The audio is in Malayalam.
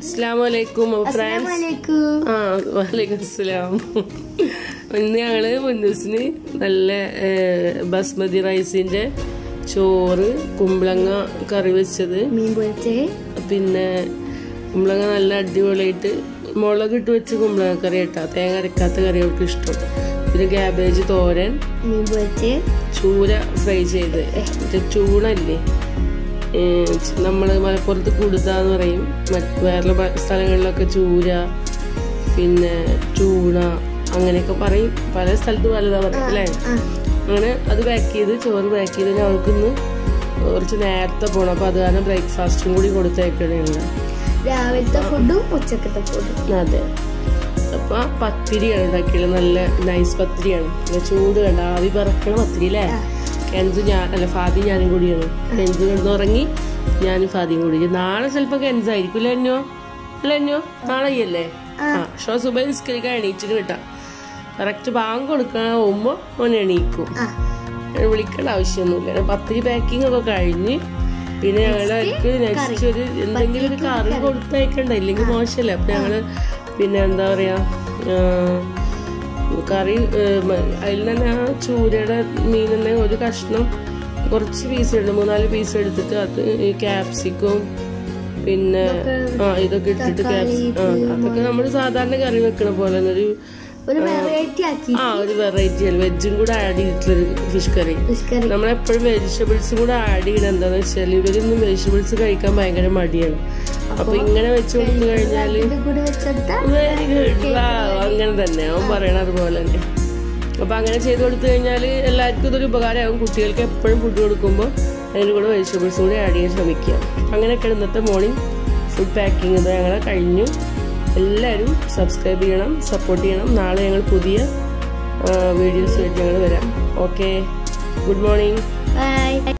അസ്ലാമലൈക്കും ഫ്രണ്ട്സ് അസ്സലാമലൈക്കും ആ വലൈക്കും അസ്സലാം ഇന്ന് ഞങ്ങള് മുന്നൂസിന് നല്ല ഏ, ബസ്മതി റൈസിന്റെ ചോറ് കുമ്പളങ്ങ കറി വെച്ചത് മീൻ പൊരിച്ച് പിന്നെ കുമ്പളങ്ങ നല്ല അടിപൊളിയായിട്ട് മുളക് ഇട്ട് വെച്ച് കുമ്പളങ്ങ കറി ഇട്ടാ തേങ്ങ അരക്കാത്ത കറികൾക്ക് ഇഷ്ടം പിന്നെ ക്യാബേജ് തോരൻ മീൻ പൊരിച്ച് ചൂര ഫ്രൈ ചെയ്ത് മറ്റേ ചൂണല്ലേ നമ്മൾ മലപ്പുറത്ത് കുടുതാന്ന് പറയും മറ്റ് വേറെ പ- സ്ഥലങ്ങളിലൊക്കെ ചൂര പിന്നെ ചൂണ അങ്ങനെയൊക്കെ പറയും പല സ്ഥലത്ത് പലതാ പറയും അല്ലേ ആ അങ്ങനെ അത് പാക്ക് ചെയ്ത് ചോറ് പാക്ക് ചെയ്ത് ഞങ്ങൾക്കിന്ന് കുറച്ച് നേരത്തെ പോകണം അപ്പോൾ അത് കാരണം ബ്രേക്ക്ഫാസ്റ്റും കൂടി കൊടുത്തേക്കണുണ്ട് രാവിലത്തെ ഫുഡും ഉച്ചക്കത്തെ ഫുഡും അതെ അപ്പൊ പത്തിരിയാണ് ഉണ്ടാക്കിയത് നല്ല നൈസ് പത്തിരിയാണ് നല്ല ചൂട് കണ്ട ആവി പറക്കണ പത്തിരി അല്ലേ കെൻസ് ഞാൻ അല്ല ഫാദി ഞാനും കൂടിയാണ് കെൻസ് കിടന്ന് ഉറങ്ങി ഞാനും ഫാദിയും കൂടി നാളെ ചിലപ്പോ കെൻസ് ആയിരിക്കും അല്ലേ എന്നോ അല്ല എന്നോ നാളെ അല്ലേ ആ ഷോ സുബൈ നിസ്കരിക്കാൻ എണീച്ചിട്ട് കിട്ടാം കറക്റ്റ് ബാങ്ക് കൊടുക്കാൻ പോകുമ്പോ ഓൻ എണീക്കും ആ ഞാൻ വിളിക്കേണ്ട ആവശ്യമൊന്നുമില്ല പത്തിരി പാക്കിംഗ് ഒക്കെ കഴിഞ്ഞ് പിന്നെ ഞങ്ങൾക്ക് നെക്സ്റ്റ് ഒരു എന്തെങ്കിലും ഒരു കറി കൊടുത്തയക്കണ്ട ഇല്ലെങ്കിൽ മോശമല്ലേ അപ്പൊ ഞങ്ങള് പിന്നെ എന്താ പറയാ ആ, കറി അതിൽ തന്നെ ആ ചൂരയുടെ മീൻ തന്നെ ഒരു കഷ്ണം കുറച്ച് പീസ് ഉണ്ട് മൂന്നാല് പീസ് എടുത്തിട്ട് അത് ഈ ക്യാപ്സിക്കും പിന്നെ ആ ഇതൊക്കെ ഇട്ടിട്ട് ക്യാപ്സി ആ അതൊക്കെ നമ്മൾ സാധാരണ കറി വെക്കണ പോലെ തന്നെ ഒരു ഒരു വെറൈറ്റി ആക്കി ആ ഒരു വെറൈറ്റി അല്ല വെജും കൂടെ ആഡ് ചെയ്തിട്ടുള്ളൊരു ഫിഷ് കറി ഫിഷ് കറി നമ്മളെപ്പോഴും വെജിറ്റബിൾസും കൂടെ ആഡ് ചെയ്യണം എന്താന്ന് വെച്ചാൽ ഇവരൊന്നും വെജിറ്റബിൾസ് കഴിക്കാൻ ഭയങ്കര മടിയാണ് അപ്പൊ ഇങ്ങനെ വെച്ച് കൊടുത്തു കഴിഞ്ഞാല് ഇത് കൂടി വെച്ചെടുത്ത വെരി ഗുഡ് അങ്ങനെ തന്നെ അവൻ പറയണ അതുപോലെ തന്നെ അപ്പൊ അങ്ങനെ ചെയ്ത് കൊടുത്തു കഴിഞ്ഞാൽ എല്ലാവർക്കും ഇതൊരു ഉപകാരമാകും കുട്ടികൾക്ക് എപ്പോഴും ഫുഡ് കൊടുക്കുമ്പോൾ അതിൻ്റെ കൂടെ വെജിറ്റബിൾസും കൂടെ ആഡ് ചെയ്യാൻ ശ്രമിക്കുക അങ്ങനെയൊക്കെയാണ് ഇന്നത്തെ മോർണിംഗ് ഫുഡ് പാക്കിംഗ് ഇത് ഞങ്ങളെ കഴിഞ്ഞു എല്ലാവരും സബ്സ്ക്രൈബ് ചെയ്യണം സപ്പോർട്ട് ചെയ്യണം നാളെ ഞങ്ങൾ പുതിയ വീഡിയോസ് ആയിട്ട് ഞങ്ങൾ വരാം ഓക്കെ ഗുഡ് മോർണിംഗ് ബൈ